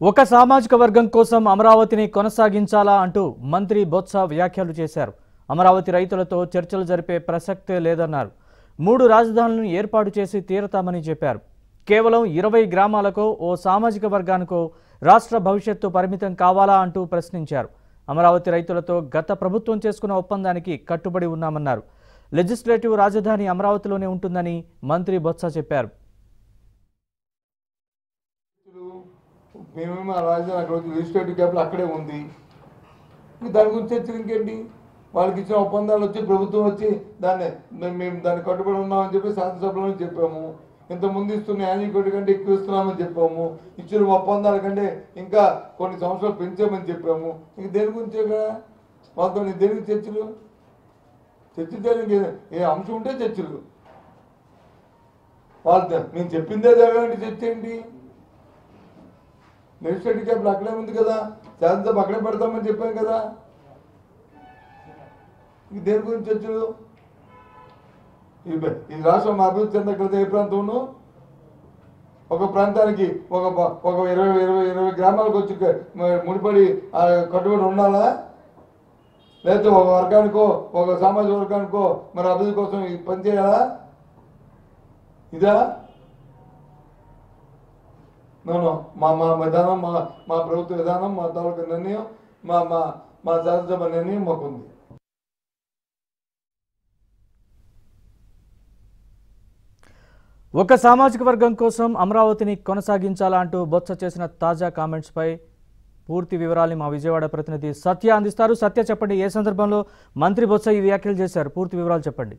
ఒక సామాజిక వర్గం కోసం అమరావతిని కొనసాగించాలా అంటూ మంత్రి బొత్స వ్యాఖ్యలు చేశారు అమరావతి రైతులతో చర్చలు జరిపే ప్రసక్తే లేదన్నారు మూడు రాజధానులను ఏర్పాటు చేసి తీరతామని చెప్పారు కేవలం ఇరవై గ్రామాలకో ఓ సామాజిక వర్గానికో రాష్ట్ర భవిష్యత్తు పరిమితం కావాలా అంటూ ప్రశ్నించారు అమరావతి రైతులతో గత ప్రభుత్వం చేసుకున్న ఒప్పందానికి కట్టుబడి ఉన్నామన్నారు లెజిస్లేటివ్ రాజధాని అమరావతిలోనే ఉంటుందని మంత్రి బొత్స చెప్పారు మేమేమో ఆ రాజధాని అక్కడ ఉంది లెజిస్లేటివ్ క్యాపిటల్ అక్కడే ఉంది ఇంక దాని గురించి చర్చలు ఇంకేంటి వాళ్ళకి ఇచ్చిన ఒప్పందాలు వచ్చి ప్రభుత్వం వచ్చి దాన్ని మేము మేము దాన్ని కట్టుబడి ఉన్నామని చెప్పి శాసనసభలో చెప్పాము ఇంత ముందు ఇస్తున్న యాన్యువల్ కోటి కంటే ఎక్కువ ఇస్తున్నామని చెప్పాము ఇచ్చిన ఒప్పందాల కంటే ఇంకా కొన్ని సంవత్సరాలు పెంచామని చెప్పాము ఇంక దేని గురించే కదా వాళ్ళతో దేనికి చర్చలు చర్చించడానికి ఏ- ఏ అంశం ఉంటే చర్చలు వాళ్ళతో మేము చెప్పిందే జరగాలంటే చర్చ ఏంటి లెజిస్లేటివ్ క్యాపిటల్ అక్కడే ఉంది కదా శాసనసభ అక్కడే పెడతామని చెప్పాం కదా ఇంక దేని గురించి చర్చలు ఈ బ- ఈ రాష్ట్రం అభివృద్ధి చెందగలదు ఏ ప్రాంతంలో ఒక ప్రాంతానికి ఒక ప- ఒక ఇరవై ఇరవై ఇరవై గ్రామాలకు వచ్చి క- మ- ముడిపడి ఆ కట్టుబడి ఉండాలా లేకపోతే ఒక వర్గానికో ఒక సామాజిక వర్గానికో మరి అభివృద్ధి కోసం ఈ పని చేయాలా ఇదా నో మా మా విధానం మా మా ప్రభుత్వ విధానం మా తాలూకా నిర్ణయం మా మా మా శాసనసభ నిర్ణయం మాకుంది ఒక సామాజిక వర్గం కోసం అమరావతిని కొనసాగించాలా అంటూ బొత్స చేసిన తాజా కామెంట్స్పై పూర్తి వివరాల్ని మా విజయవాడ ప్రతినిధి సత్య అందిస్తారు సత్య చెప్పండి ఏ సందర్భంలో మంత్రి బొత్స ఈ వ్యాఖ్యలు చేశారు పూర్తి వివరాలు చెప్పండి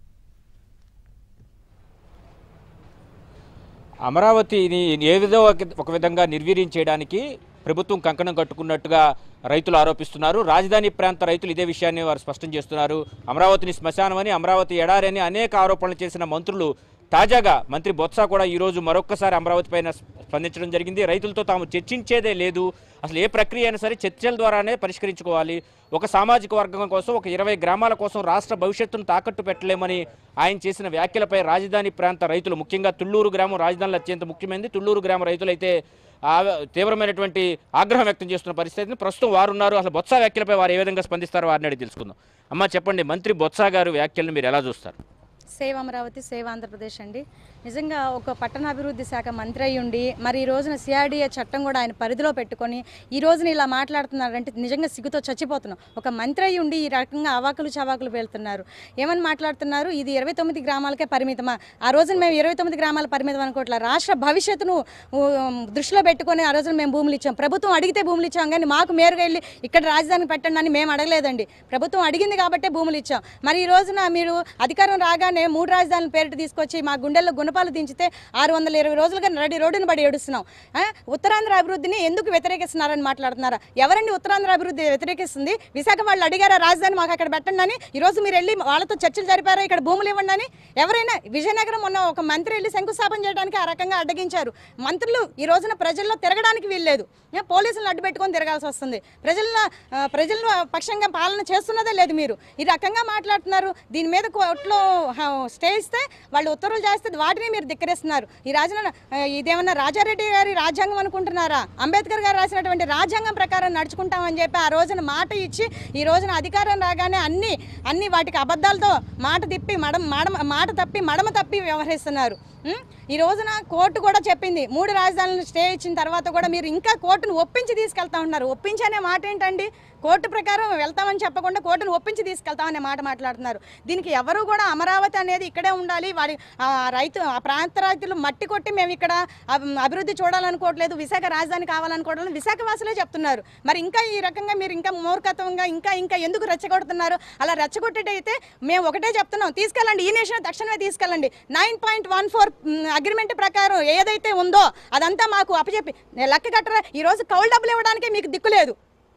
అమరావతిని ఏదో ఒక- ఒక విధంగా నిర్వీర్యం చేయడానికి ప్రభుత్వం కంకణం కట్టుకున్నట్టుగా రైతులు ఆరోపిస్తున్నారు రాజధాని ప్రాంత రైతులు ఇదే విషయాన్ని వారు స్పష్టం చేస్తున్నారు అమరావతిని శ్మశానమని అమరావతి ఎడారి అని అనేక ఆరోపణలు చేసిన మంత్రులు తాజాగా మంత్రి బొత్స కూడా ఈరోజు మరొక్కసారి అమరావతి పైన స్పందించడం జరిగింది రైతులతో తాము చర్చించేదే లేదు అసలు ఏ ప్రక్రియ అయినా సరే చర్చల ద్వారానే పరిష్కరించుకోవాలి ఒక సామాజిక వర్గం కోసం ఒక ఇరవై గ్రామాల కోసం రాష్ట్ర భవిష్యత్తును తాకట్టు పెట్టలేమని ఆయన చేసిన వ్యాఖ్యలపై రాజధాని ప్రాంత రైతులు ముఖ్యంగా తుళ్ళూరు గ్రామం రాజధానిలో అత్యంత ముఖ్యమైనది తుళ్ళూరు గ్రామ రైతులైతే ఆ తీవ్రమైనటువంటి ఆగ్రహం వ్యక్తం చేస్తున్న పరిస్థితిని ప్రస్తుతం వారు ఉన్నారు అసలు బొత్స వ్యాఖ్యలపై వారు ఏ విధంగా స్పందిస్తారో వారిని అడిగి తెలుసుకుందాం అమ్మ చెప్పండి మంత్రి బొత్స గారు వ్యాఖ్యలను మీరు ఎలా చూస్తారు సేవ్ అమరావతి సేవ్ ఆంధ్రప్రదేశ్ అండి నిజంగా ఒక పట్టణాభివృద్ధి శాఖ మంత్రి అయి ఉండి మరి ఈ రోజున సిఆర్డీఏ చట్టం కూడా ఆయన పరిధిలో పెట్టుకొని ఈ రోజున ఇలా మాట్లాడుతున్నారంటే నిజంగా సిగ్గుతో చచ్చిపోతున్నాం ఒక మంత్రి అయి ఉండి ఈ రకంగా అవాకులు చవాకులు వెళ్తున్నారు ఏమని మాట్లాడుతున్నారు ఇది ఇరవై తొమ్మిది గ్రామాలకే పరిమితమా ఆ రోజున మేము ఇరవై తొమ్మిది గ్రామాల పరిమితం అనుకోవట్లేదు రాష్ట్ర భవిష్యత్తును ఊ, దృష్టిలో పెట్టుకొని ఆ రోజున మేము భూములు ఇచ్చాం ప్రభుత్వం అడిగితే భూములు ఇచ్చాం కానీ మాకు మేరుగా వెళ్ళి ఇక్కడ రాజధాని పెట్టండి అని మేము అడగలేదండి ప్రభుత్వం అడిగింది కాబట్టే భూములు ఇచ్చాం మరి ఈ రోజున మీరు అధికారం రాగానే మూడు రాజధానుల పేరిట తీసుకొచ్చి మా గుండెల్లో గుణపాలు దించితే ఆరు వందల ఇరవై రోజులుగా రెడీ రోడ్డును పడి ఏడుస్తున్నాం ఆ? ఉత్తరాంధ్ర అభివృద్ధిని ఎందుకు వ్యతిరేకిస్తున్నారని మాట్లాడుతున్నారా ఎవరండి ఉత్తరాంధ్ర అభివృద్ధి వ్యతిరేకిస్తుంది విశాఖ వాళ్ళు అడిగారా రాజధాని మాకు అక్కడ పెట్టండి అని ఈ రోజు మీరు వెళ్ళి వాళ్ళతో చర్చలు జరిపారా ఇక్కడ భూములు ఇవ్వండి అని ఎవరైనా విజయనగరం ఉన్న ఒక మంత్రి వెళ్ళి శంకుస్థాపన చేయడానికి ఆ రకంగా అడ్డగించారు మంత్రులు ఈ రోజున ప్రజల్లో తిరగడానికి వీల్లేదు ఏ, పోలీసులను అడ్డు పెట్టుకొని తిరగాల్సి వస్తుంది ప్రజల ఆ, ప్రజలను పక్షంగా పాలన చేస్తున్నదే లేదు మీరు ఈ రకంగా మాట్లాడుతున్నారు దీని మీద కోర్టులో హ, స్టే ఇస్తే వాళ్ళు ఉత్తర్వులు చేస్తే వాటిని మీరు ధిక్కరిస్తున్నారు ఈ రాజన ఆ, ఇదేమన్నా రాజారెడ్డి గారి రాజ్యాంగం అనుకుంటున్నారా అంబేద్కర్ గారు రాసినటువంటి రాజ్యాంగం ప్రకారం నడుచుకుంటామని చెప్పి ఆ రోజున మాట ఇచ్చి ఈ రోజున అధికారం రాగానే అన్ని అన్ని వాటికి అబద్ధాలతో మాట తిప్పి మడం మడమ మాట తప్పి మడమ తప్పి వ్యవహరిస్తున్నారు ఉం? ఈ రోజున కోర్టు కూడా చెప్పింది మూడు రాజధానులను స్టే ఇచ్చిన తర్వాత కూడా మీరు ఇంకా కోర్టును ఒప్పించి తీసుకెళ్తా ఉన్నారు ఒప్పించి అనే మాట ఏంటండి కోర్టు ప్రకారం వెళ్తామని చెప్పకుండా కోర్టును ఒప్పించి తీసుకెళ్తామనే మాట మాట్లాడుతున్నారు దీనికి ఎవరు కూడా అమరావతి అనేది ఇక్కడే ఉండాలి వారి ఆ రైతు ఆ ప్రాంత రైతులు మట్టి కొట్టి మేము ఇక్కడ అబ్- అభివృద్ధి చూడాలనుకోవట్లేదు విశాఖ రాజధాని కావాలనుకోవట్లేదు విశాఖ వాసులే చెప్తున్నారు మరి ఇంకా ఈ రకంగా మీరు ఇంకా మూర్ఖత్వంగా ఇంకా ఇంకా ఎందుకు రెచ్చగొడుతున్నారు అలా రెచ్చగొట్టేటైతే మేము ఒకటే చెప్తున్నాం తీసుకెళ్ళండి ఈ నేషన్ తక్షణమే తీసుకెళ్ళండి nine point one four agreement ప్రకారం ఏదైతే ఉందో అదంతా మాకు అప్పచెప్పి లెక్క కట్టరా ఈరోజు కౌలు డబ్బులు ఇవ్వడానికి మీకు దిక్కు లేదు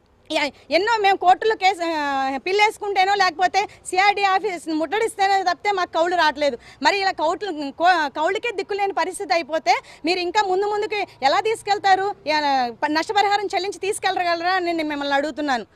ఎ- ఎన్నో మేము కోర్టులో కేసు ఆ, పిల్లేసుకుంటేనో లేకపోతే సిఐడి ఆఫీస్ ముట్టడిస్తేనే తప్పితే మాకు కౌలు రావట్లేదు మరి ఇలా కౌట్లు కో- కౌలుకే దిక్కులేని పరిస్థితి అయిపోతే మీరు ఇంకా ముందు ముందుకి ఎలా తీసుకెళ్తారు యా- ప- నష్టపరిహారం చెల్లించి తీసుకెళ్ళగలరా అని నేను మిమ్మల్ని అడుగుతున్నాను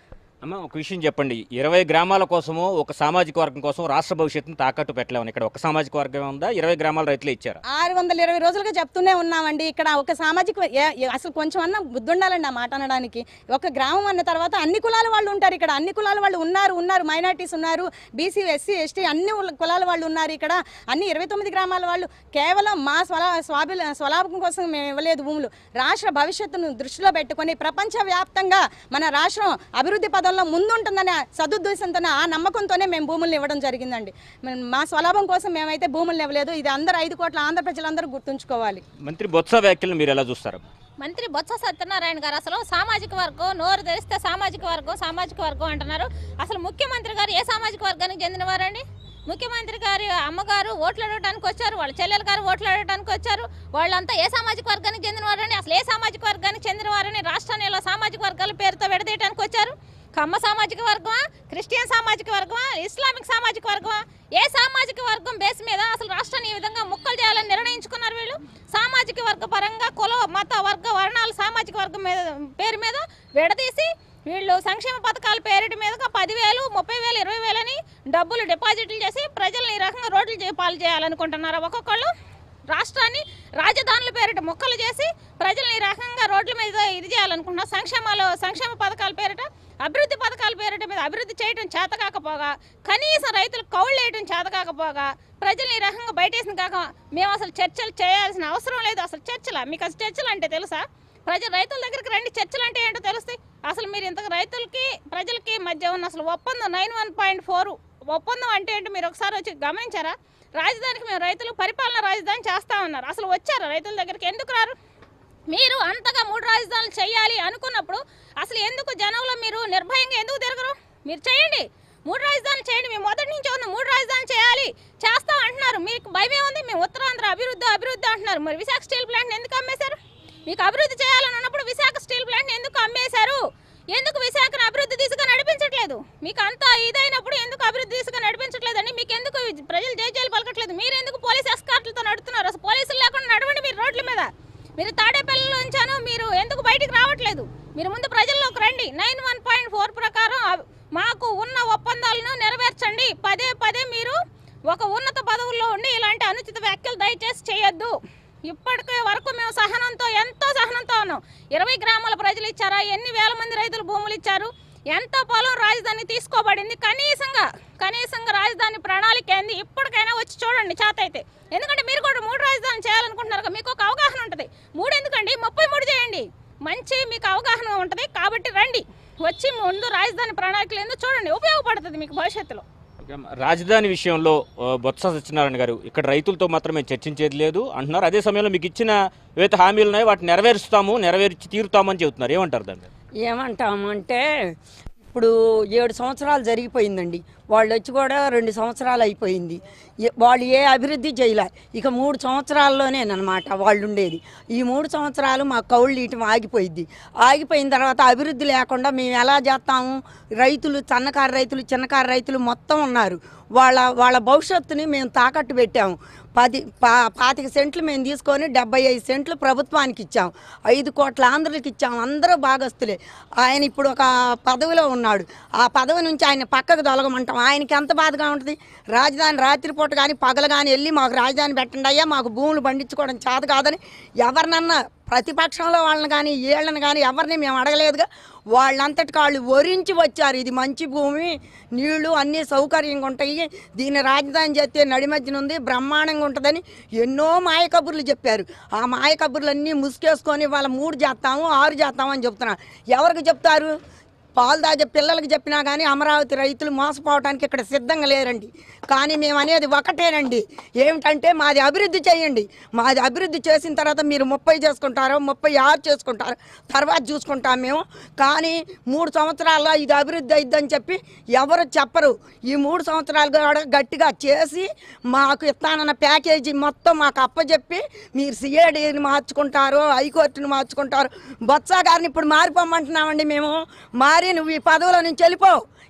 అమ్మ ఒక విషయం చెప్పండి ఇరవై గ్రామాల కోసము ఒక సామాజిక వర్గం కోసం రాష్ట్ర భవిష్యత్తును తాకట్టు పెట్టలేమని ఇక్కడ ఒక సామాజిక వర్గం ఉందా ఇరవై గ్రామాల రైతులే ఇచ్చారా ఆరు వందల ఇరవై రోజులుగా చెప్తూనే ఉన్నామండి ఇక్కడ ఒక సామాజిక ఏ- ఏ- అసలు కొంచెం అన్న బుద్ధి ఉండాలండి ఆ మాట అనడానికి ఒక గ్రామం అన్న తర్వాత అన్ని కులాల వాళ్ళు ఉంటారు ఇక్కడ అన్ని కులాల వాళ్ళు ఉన్నారు ఉన్నారు మైనార్టీస్ ఉన్నారు బీసీ ఎస్సీ ఎస్టీ అన్ని ఉల- కులాల వాళ్ళు ఉన్నారు ఇక్కడ అన్ని ఇరవై తొమ్మిది గ్రామాల వాళ్ళు కేవలం మా స్వలా స్వాభి స్వలాభం కోసం మేము ఇవ్వలేదు భూములు రాష్ట్ర భవిష్యత్తును దృష్టిలో పెట్టుకొని ప్రపంచవ్యాప్తంగా మన రాష్ట్రం అభివృద్ధి పదంలో ముందుంటుందనే సదుద్దేశంతో ఆ నమ్మకంతోనే మేము భూములను ఇవ్వడం జరిగిందండి మేము మా స్వలాభం కోసం మేమైతే భూములను ఇవ్వలేదు ఇది అందరు ఐదు కోట్ల ఆంధ్ర ప్రజలందరూ గుర్తుంచుకోవాలి మంత్రి బొత్స వ్యాఖ్యలను మీరు ఎలా చూస్తారు మంత్రి బొత్స సత్యనారాయణ గారు అసలు సామాజిక వర్గం నోరు తెరిస్తే సామాజిక వర్గం సామాజిక వర్గం అంటున్నారు అసలు ముఖ్యమంత్రి గారు ఏ సామాజిక వర్గానికి చెందినవారండి ముఖ్యమంత్రి గారి అమ్మగారు ఓట్లు అడగడానికి వచ్చారు వాళ్ళ చెల్లెలు గారు ఓట్లు అడగడానికి వచ్చారు వాళ్ళంతా ఏ సామాజిక వర్గానికి చెందినవారని అసలు ఏ సామాజిక వర్గానికి చెందినవారని రాష్ట్రాన్ని ఇలా సామాజిక వర్గాల పేరుతో విడదీయడానికి వచ్చారు కమ్మ సామాజిక వర్గమా క్రిస్టియన్ సామాజిక వర్గమా ఇస్లామిక్ సామాజిక వర్గమా ఏ సామాజిక వర్గం బేస్ మీద అసలు రాష్ట్రాన్ని ఈ విధంగా ముక్కలు చేయాలని నిర్ణయించుకున్నారు వీళ్ళు సామాజిక వర్గ పరంగా కుల మత వర్గ వర్ణాలు సామాజిక వర్గం మీద పేరు మీద విడదీసి వీళ్ళు సంక్షేమ పథకాల పేరిటి మీదగా పదివేలు ముప్పై వేలు ఇరవై వేలని డబ్బులు డిపాజిట్లు చేసి ప్రజల్ని ఈ రకంగా రోడ్లు చే- పాలు చేయాలనుకుంటున్నారు ఒక్కొక్కళ్ళు రాష్ట్రాన్ని రాజధానుల పేరిట ముక్కలు చేసి ప్రజల్ని ఈ రకంగా రోడ్ల మీద ఇది చేయాలనుకుంటున్నారు సంక్షేమాలు సంక్షేమ పథకాల పేరిట అభివృద్ధి పథకాల పేరిట మీద అభివృద్ధి చేయడం చేత కాకపోగా కనీసం రైతులకు కౌళ్ళు వేయడం చేత కాకపోగా ప్రజల్ని ఈ రకంగా బయటేసిన కాక మేము అసలు చర్చలు చేయాల్సిన అవసరం లేదు అసలు చర్చల మీకు అసలు చర్చలు అంటే తెలుసా ప్రజలు రైతుల దగ్గరికి రండి చర్చలు అంటే ఏంటో తెలుస్తాయి అసలు మీరు ఇంత రైతులకి ప్రజలకి మధ్య ఉన్న అసలు ఒప్పందం నైన్ వన్ పాయింట్ ఫోర్ ఒప్పందం అంటే ఏంటి మీరు ఒకసారి వచ్చి గమనించారా రాజధానికి మేము రైతులు పరిపాలన రాజధాని చేస్తా ఉన్నారు అసలు వచ్చారా రైతుల దగ్గరికి ఎందుకు రారు మీరు అంతగా మూడు రాజధానులు చేయాలి అనుకున్నప్పుడు అసలు ఎందుకు జనంలో మీరు నిర్భయంగా ఎందుకు తిరగరు మీరు చేయండి మూడు రాజధానులు చేయండి మేము మొదటి నుంచి ఉంది మూడు రాజధానులు చేయాలి చేస్తాం అంటున్నారు మీకు భయమే ఉంది మేము ఉత్తరాంధ్ర అభివృద్ధి అభివృద్ధి అంటున్నారు మరి విశాఖ స్టీల్ ప్లాంట్ ఎందుకు అమ్మేశారు మీకు అభివృద్ధి చేయాలని ఉన్నప్పుడు విశాఖ స్టీల్ ప్లాంట్ ఎందుకు అమ్మేశారు ఎందుకు విశాఖను అభివృద్ధి దిశగా నడిపించట్లేదు మీకు అంత ఇదైనప్పుడు ఎందుకు అభివృద్ధి దిశగా నడిపించట్లేదని మీకు ఎందుకు ప్రజలు జైజాలు పలకట్లేదు మీరు ఎందుకు పోలీస్ ఎస్కార్ట్లతో నడుతున్నారు అసలు పోలీసులు లేకుండా నడవండి మీరు రోడ్ల మీద మీరు తాడేపల్లిలో ఉంచాను మీరు ఎందుకు బయటికి రావట్లేదు మీరు ముందు ప్రజల్లోకి రండి నైన్ వన్ పాయింట్ ఫోర్ ప్రకారం అవ్- మాకు ఉన్న ఒప్పందాలను నెరవేర్చండి పదే పదే మీరు ఒక ఉన్నత పదవుల్లో ఉండి ఇలాంటి అనుచిత వ్యాఖ్యలు దయచేసి చేయొద్దు ఇప్పటికే వరకు మేము సహనంతో ఎంతో సహనంతో ఉన్నాం ఇరవై గ్రామాల ప్రజలు ఇచ్చారా ఎన్ని వేల మంది రైతులు భూములు ఇచ్చారు ఎంత పొలం రాజధాని తీసుకోబడింది కనీసంగా కనీసంగా రాజధాని ప్రణాళిక ఏంది ఇప్పటికైనా వచ్చి చూడండి చేత అయితే ఎందుకంటే మీరు కూడా మూడు రాజధాని చేయాలనుకుంటున్నారు కదా, మీకు ఒక అవగాహన ఉంటుంది మూడు ఎందుకండి ముప్పై మూడు చేయండి మంచి మీకు అవగాహన ఉంటుంది కాబట్టి రండి వచ్చి ముందు రాజధాని ప్రణాళికలు ఏందో చూడండి ఉపయోగపడుతుంది మీకు భవిష్యత్తులో ఓకే అమ్మ. రాజధాని విషయంలో ఆ, బొత్స సత్యనారాయణ గారు ఇక్కడ రైతులతో మాత్రమే చర్చించేది లేదు అంటున్నారు అదే సమయంలో మీకు ఇచ్చిన ఏవైతే హామీలు ఉన్నాయో వాటిని నెరవేరుస్తాము నెరవేర్చి తీరుతామని చెబుతున్నారు ఏమంటారు దాని మీద? ఏమంటామంటే ఇప్పుడు ఏడు సంవత్సరాలు జరిగిపోయిందండి వాళ్ళు వచ్చి కూడా రెండు సంవత్సరాలు అయిపోయింది ఏ- వాళ్ళు ఏ అభివృద్ధి చేయలే ఇక మూడు సంవత్సరాల్లోనేనమాట వాళ్ళు ఉండేది ఈ మూడు సంవత్సరాలు మా కౌళ్ళు ఇటు ఆగిపోయింది ఆగిపోయిన తర్వాత అభివృద్ధి లేకుండా మేము ఎలా చేస్తాము రైతులు సన్నకారు రైతులు చిన్నకారు రైతులు మొత్తం ఉన్నారు వాళ్ళ వాళ్ళ భవిష్యత్తుని మేము తాకట్టు పెట్టాము పది పా పాతిక సెంట్లు మేము తీసుకొని డెబ్బై ఐదు సెంట్లు ప్రభుత్వానికి ఇచ్చాం ఐదు కోట్ల ఆంధ్రులకు ఇచ్చాం అందరూ భాగస్తులే ఆయన ఇప్పుడు ఒక పదవిలో ఉన్నాడు ఆ పదవి నుంచి ఆయన పక్కకు తొలగమంటాం ఆయనకి ఎంత బాధగా ఉంటుంది రాజధాని రాత్రిపూట కానీ పగలు కానీ వెళ్ళి మాకు రాజధాని పెట్టండి అయ్యా మాకు భూములు పండించుకోవడం చేత కాదని ఎవరినన్నా ప్రతిపక్షంలో వాళ్ళని కానీ వీళ్ళని కానీ ఎవరిని మేము అడగలేదుగా వాళ్ళంతటికి వాళ్ళు వరించి వచ్చారు ఇది మంచి భూమి నీళ్లు అన్నీ సౌకర్యంగా ఉంటాయి దీన్ని రాజధాని చేస్తే నడి మధ్యన ఉంది బ్రహ్మాండంగా ఉంటుందని ఎన్నో మాయ కబుర్లు చెప్పారు ఆ మాయ కబుర్లన్నీ ముసుకేసుకొని వాళ్ళ మూడు చేస్తాము ఆరు చేస్తాము అని చెప్తున్నారు ఎవరికి చెప్తారు పాలు తాగే పిల్లలకి చెప్పినా కానీ అమరావతి రైతులు మోసపోవడానికి ఇక్కడ సిద్ధంగా లేరండి కానీ మేము అనేది ఒకటేనండి ఏమిటంటే మాది అభివృద్ధి చేయండి మాది అభివృద్ధి చేసిన తర్వాత మీరు ముప్పై చేసుకుంటారో ముప్పై ఆరు చేసుకుంటారు తర్వాత చూసుకుంటాం మేము కానీ మూడు సంవత్సరాల్లో ఇది అభివృద్ధి అయిద్దని చెప్పి ఎవరు చెప్పరు ఈ మూడు సంవత్సరాలు కూడా గట్టిగా చేసి మాకు ఇస్తానన్న ప్యాకేజీ మొత్తం మాకు అప్పచెప్పి మీరు సిఐడిని మార్చుకుంటారు హైకోర్టుని మార్చుకుంటారు బొత్స గారిని ఇప్పుడు మారిపోమంటున్నామండి మేము మారి నువ్వు ఈ పదవిలో నుంచి వెళ్ళిపో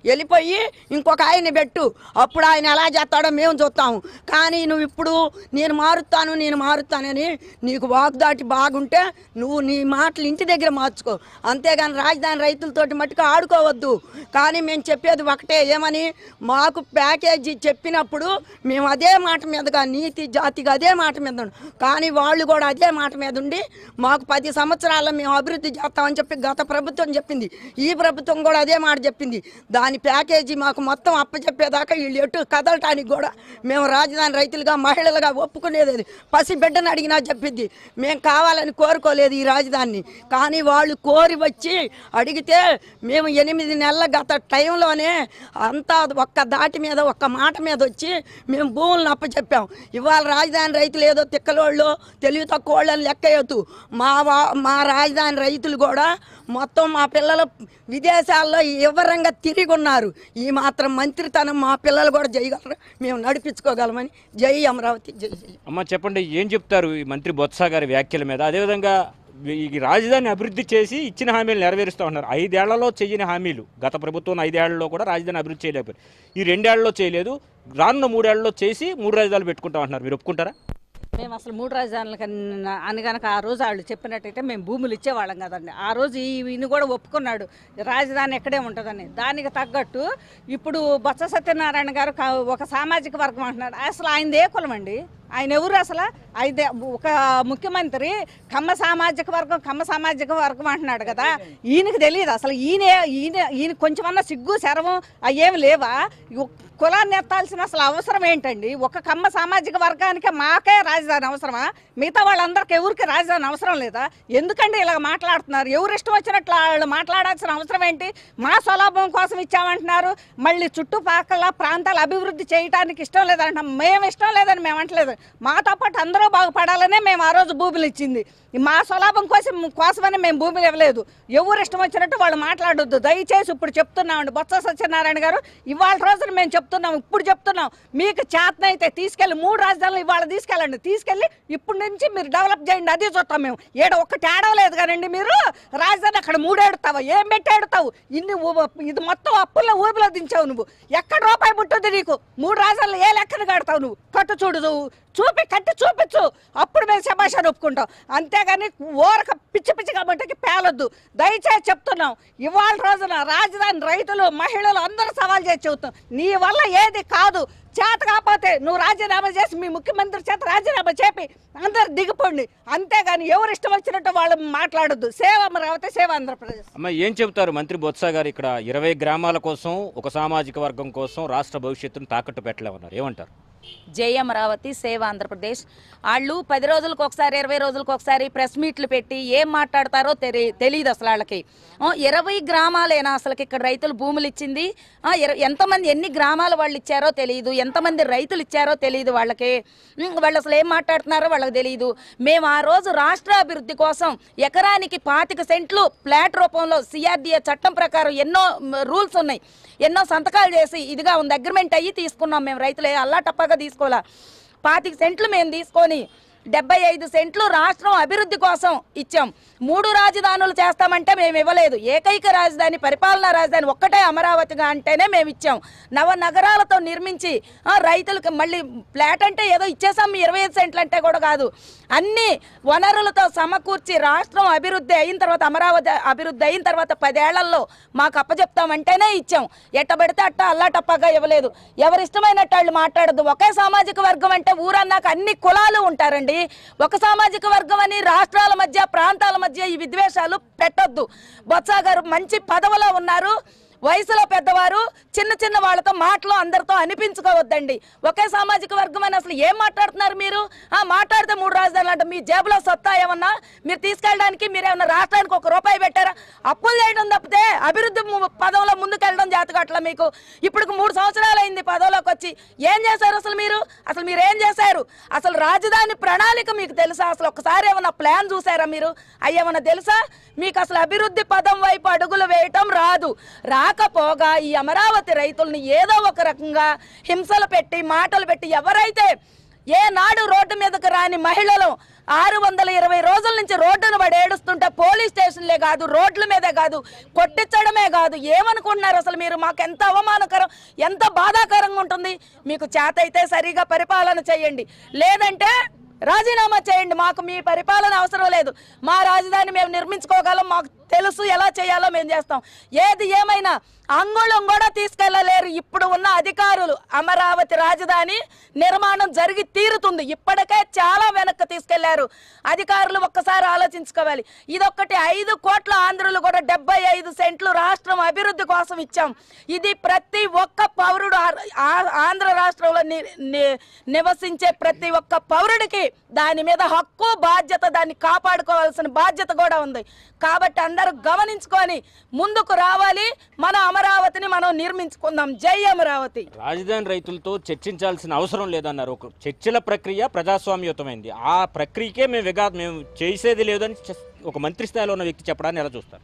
వెళ్ళిపోయి ఇంకొక ఆయన్ని పెట్టు అప్పుడు ఆయన ఎలా చేస్తాడో మేము చూస్తాము కానీ నువ్వు ఇప్పుడు నేను మారుతాను నేను మారుతానని నీకు వాగ్దాటి బాగుంటే నువ్వు నీ మాటలు ఇంటి దగ్గర మార్చుకో అంతేగాని రాజధాని రైతులతోటి మట్టుకు ఆడుకోవద్దు కానీ మేము చెప్పేది ఒకటే ఏమని మాకు ప్యాకేజీ చెప్పినప్పుడు మేము అదే మాట మీదగా నీతి జాతిగా అదే మాట మీద ఉండు. కానీ వాళ్ళు కూడా అదే మాట మీద ఉండి మాకు పది సంవత్సరాల్లో మేము అభివృద్ధి చేస్తామని చెప్పి గత ప్రభుత్వం చెప్పింది ఈ ప్రభుత్వం కూడా అదే మాట చెప్పింది దాని ప్యాకేజీ మాకు మొత్తం అప్పచెప్పేదాకా వీళ్ళు ఎటు కదలటానికి కూడా మేము రాజధాని రైతులుగా మహిళలుగా ఒప్పుకునేది అది. పసి బిడ్డను అడిగినా చెప్పింది మేము కావాలని కోరుకోలేదు ఈ రాజధానిని కానీ వాళ్ళు కోరి వచ్చి అడిగితే మేము ఎనిమిది నెలల గత టైంలోనే అంతా ఒక్క దాటి మీద ఒక్క మాట మీద వచ్చి మేము భూములను అప్పచెప్పాం ఇవాళ రాజధాని రైతులు ఏదో తిక్కలోళ్ళు తెలివి తక్కువ వాళ్ళని లెక్కయ్యొద్దు మా వా- మా రాజధాని రైతులు కూడా మొత్తం మా పిల్లలు విదేశాల్లో వివరంగా తిరిగి ఉన్నారు ఈ మాత్రం మంత్రితనం మా పిల్లలు కూడా చేయగలరు మేము నడిపించుకోగలమని జై అమరావతి జై జై అమ్మ చెప్పండి ఏం చెప్తారు ఈ మంత్రి బొత్స గారి వ్యాఖ్యల మీద అదేవిధంగా ఈ రాజధాని అభివృద్ధి చేసి ఇచ్చిన హామీలు నెరవేరుస్తూ ఉన్నారు ఐదేళ్లలో చేయని హామీలు గత ప్రభుత్వం ఐదేళ్లలో కూడా రాజధాని అభివృద్ధి చేయలేకపోయారు ఈ రెండేళ్లలో చేయలేదు రానున్న మూడేళ్లలో చేసి మూడు రాజధానులు పెట్టుకుంటాం అంటున్నారు మీరు ఒప్పుకుంటారా మేము అసలు మూడు రాజధానులకు అన్న- అని కనుక ఆ రోజు వాళ్ళు చెప్పినట్టయితే మేము భూములు ఇచ్చేవాళ్ళం కదండి ఆ రోజు ఈ- ఈయన కూడా ఒప్పుకున్నాడు రాజధాని ఎక్కడే ఉంటుందని దానికి తగ్గట్టు ఇప్పుడు బొత్స సత్యనారాయణ గారు కా- ఒక సామాజిక వర్గం అంటున్నాడు అసలు ఆయన ఏ కులం అండి ఆయన ఎవరు అసలు అయితే ఒక ముఖ్యమంత్రి కమ్మ సామాజిక వర్గం కమ్మ సామాజిక వర్గం అంటున్నాడు కదా ఈయనకి తెలియదు అసలు ఈయన ఈయన ఈయన కొంచెమన్నా సిగ్గు శరవం అయ్యేమి లేవా ఇగో కులాన్ని ఎత్తాల్సిన అసలు అవసరం ఏంటండి ఒక కమ్మ సామాజిక వర్గానికి మాకే రాజధాని అవసరమా మిగతా వాళ్ళందరికీ ఎవరికి రాజధాని అవసరం లేదా ఎందుకండి ఇలా మాట్లాడుతున్నారు ఎవరు ఇష్టం వచ్చినట్లు వాళ్ళు మాట్లాడాల్సిన అవసరం ఏంటి మా స్వలాభం కోసం ఇచ్చామంటున్నారు మళ్ళీ చుట్టుపక్కల ప్రాంతాల అభివృద్ధి చేయడానికి ఇష్టం లేదంటున్నాం మేము ఇష్టం లేదని మేము అంటలేదు మాతో పాటు అందరూ బాగుపడాలనే మేము ఆ రోజు భూములు ఇచ్చింది మా స్వలాభం కోసం కోసమని మేము భూములు ఇవ్వలేదు ఎవరు ఇష్టం వచ్చినట్టు వాళ్ళు మాట్లాడొద్దు దయచేసి ఇప్పుడు చెప్తున్నామండి బొత్స సత్యనారాయణ గారు ఇవాళ రోజున మేము చెప్తున్నాం ఇప్పుడు చెప్తున్నాం మీకు చేతనైతే తీసుకెళ్ళి మూడు రాజధానులు ఇవాళ తీసుకెళ్ళండి తీసుకెళ్ళి ఇప్పటి నుంచి మీరు డెవలప్ చేయండి అది చూస్తాం మేము ఏడ ఒక్కటి ఏడవలేదు కానండి మీరు రాజధాని అక్కడ మూడు ఏడుతావా ఏం పెట్టి ఏడుతావు ఇన్ని ఊ- ఇది మొత్తం అప్పుల్లో ఊపిలో దించావు నువ్వు ఎక్కడ రూపాయి పుట్టుంది నీకు మూడు రాజధానులు ఏ లెక్కన కడతావు నువ్వు కట్టు చూడు నువ్వు చూపి కట్టి చూపించు అప్పుడు మేము శభాషాన్ని ఒప్పుకుంటాం అంతేగాని ఓరక పిచ్చి పిచ్చి కాబట్టి పేలొద్దు దయచేసి చెప్తున్నాం ఇవాళ రోజున రాజధాని రైతులు మహిళలు అందరూ సవాల్ చేసి చెబుతాం నీ వల్ల ఏది కాదు చేత కాకపోతే నువ్వు రాజీనామా చేసి మీ ముఖ్యమంత్రి చేత రాజీనామా చేపి అందరు దిగిపోండి అంతేగాని ఎవరు ఇష్టం వచ్చినట్టు వాళ్ళు మాట్లాడొద్దు సేవ అమరావతి సేవ ఆంధ్రప్రదేశ్ అమ్మ ఏం చెప్తారు మంత్రి బొత్స గారు ఇక్కడ ఇరవై గ్రామాల కోసం ఒక సామాజిక వర్గం కోసం రాష్ట్ర భవిష్యత్తును తాకట్టు పెట్టలేమన్నారు ఏమంటారు జై అమరావతి సేవ ఆంధ్రప్రదేశ్ వాళ్ళు పది రోజులకు ఒకసారి ఇరవై రోజులకు ఒకసారి ప్రెస్ మీట్లు పెట్టి ఏం మాట్లాడతారో తెలి తెలియదు అసలు వాళ్ళకి ఆ, ఇరవై గ్రామాలేనా అసలుకి ఇక్కడ రైతులు భూములు ఇచ్చింది ఆ, ఇర- ఎంతమంది ఎన్ని గ్రామాలు వాళ్ళు ఇచ్చారో తెలియదు ఎంతమంది రైతులు ఇచ్చారో తెలియదు వాళ్ళకి ఉమ్, వాళ్ళు అసలు ఏం మాట్లాడుతున్నారో వాళ్ళకి తెలియదు మేము ఆ రోజు రాష్ట్ర అభివృద్ధి కోసం ఎకరానికి పాతిక సెంట్లు ఫ్లాట్ రూపంలో సిఆర్డిఏ చట్టం ప్రకారం ఎన్నో రూల్స్ ఉన్నాయి ఎన్నో సంతకాలు చేసి ఇదిగా ఉంది అగ్రిమెంట్ అయ్యి తీసుకున్నాం మేము రైతులే అల్లా టప్పగా తీసుకోవాలా పాతిక సెంట్లు మేము తీసుకొని డెబ్బై ఐదు సెంట్లు రాష్ట్రం అభివృద్ధి కోసం ఇచ్చాం మూడు రాజధానులు చేస్తామంటే మేము ఇవ్వలేదు ఏకైక రాజధాని పరిపాలనా రాజధాని ఒక్కటే అమరావతిగా అంటేనే మేము ఇచ్చాం నవ నగరాలతో నిర్మించి ఆ, రైతులకు మళ్ళీ ఫ్లాట్ అంటే ఏదో ఇచ్చేసాం మీ ఇరవై ఐదు సెంట్లు అంటే కూడా కాదు అన్ని వనరులతో సమకూర్చి రాష్ట్రం అభివృద్ధి అయిన తర్వాత అమరావతి అభివృద్ధి అయిన తర్వాత పదేళ్లలో మాకు అప్పచెప్తామంటేనే ఇచ్చాం ఎట్టబడితే అట్ట అల్లాటప్పగా ఇవ్వలేదు ఎవరి ఇష్టమైనట్టు వాళ్ళు మాట్లాడద్దు ఒకే సామాజిక వర్గం అంటే ఊరన్నాక అన్ని కులాలు ఉంటారండి ఒక సామాజిక వర్గం అని రాష్ట్రాల మధ్య ప్రాంతాల మధ్య ఈ విద్వేషాలు పెట్టొద్దు బొత్స గారు మంచి పదవిలో ఉన్నారు వయసులో పెద్దవారు చిన్న చిన్న వాళ్ళతో మాటలు అందరితో అనిపించుకోవద్దండి ఒకే సామాజిక వర్గం అని అసలు ఏం మాట్లాడుతున్నారు మీరు ఆ మాట్లాడితే మూడు రాజధానులు అంటే మీ జేబులో సొత్తా ఏమన్నా మీరు తీసుకెళ్ళడానికి మీరు ఏమన్నా రాష్ట్రానికి ఒక రూపాయి పెట్టారా అప్పులు చేయడం తప్పితే అభివృద్ధి ము- పదంలో ముందుకెళ్ళడం జాతకట్ల మీకు ఇప్పుడు మూడు సంవత్సరాలు అయింది పదవిలోకి వచ్చి ఏం చేశారు అసలు మీరు అసలు మీరు ఏం చేశారు అసలు రాజధాని ప్రణాళిక మీకు తెలుసా అసలు ఒకసారి ఏమన్నా ప్లాన్ చూసారా మీరు అయ్యేమన్నా తెలుసా మీకు అసలు అభివృద్ధి పదం వైపు అడుగులు వేయటం రాదు రాకపోగా ఈ అమరావతి రైతుల్ని ఏదో ఒక రకంగా హింసలు పెట్టి మాటలు పెట్టి ఎవరైతే ఏ నాడు రోడ్డు మీదకు రాని మహిళలు ఆరు వందల ఇరవై రోజుల నుంచి రోడ్డును పడి ఏడుస్తుంటే పోలీస్ స్టేషన్లే కాదు రోడ్ల మీదే కాదు కొట్టించడమే కాదు ఏమనుకుంటున్నారు అసలు మీరు మాకు ఎంత అవమానకరం ఎంత బాధాకరంగా ఉంటుంది మీకు చేత అయితే సరిగా పరిపాలన చేయండి లేదంటే రాజీనామా చేయండి మాకు మీ పరిపాలన అవసరం లేదు మా రాజధాని మేము నిర్మించుకోగలం మాకు తెలుసు ఎలా చేయాలో మేము చేస్తాం ఏది ఏమైనా అంగుళం కూడా తీసుకెళ్లలేరు ఇప్పుడు ఉన్న అధికారులు అమరావతి రాజధాని నిర్మాణం జరిగి తీరుతుంది ఇప్పటికే చాలా వెనక్కి తీసుకెళ్లారు అధికారులు ఒక్కసారి ఆలోచించుకోవాలి ఇదొక్కటి ఐదు కోట్ల ఆంధ్రులు కూడా డెబ్బై ఐదు సెంట్లు రాష్ట్రం అభివృద్ధి కోసం ఇచ్చాం ఇది ప్రతి ఒక్క పౌరుడు ఆ- ఆ- ఆంధ్ర రాష్ట్రంలో ని- ని- నివసించే ప్రతి ఒక్క పౌరుడికి దాని మీద హక్కు బాధ్యత దాన్ని కాపాడుకోవాల్సిన బాధ్యత కూడా ఉంది కాబట్టి అందరూ గమనించుకొని ముందుకు రావాలి మన అమరావతిని మనం నిర్మించుకుందాం జై అమరావతి రాజధాని రైతులతో చర్చించాల్సిన అవసరం లేదన్నారు ఒక చర్చల ప్రక్రియ ప్రజాస్వామ్యయుతమైంది ఆ ప్రక్రియకే మేము విగా మేము చేసేది లేదని చె- ఒక మంత్రి స్థాయిలో ఉన్న వ్యక్తి చెప్పడాన్ని ఎలా చూస్తారు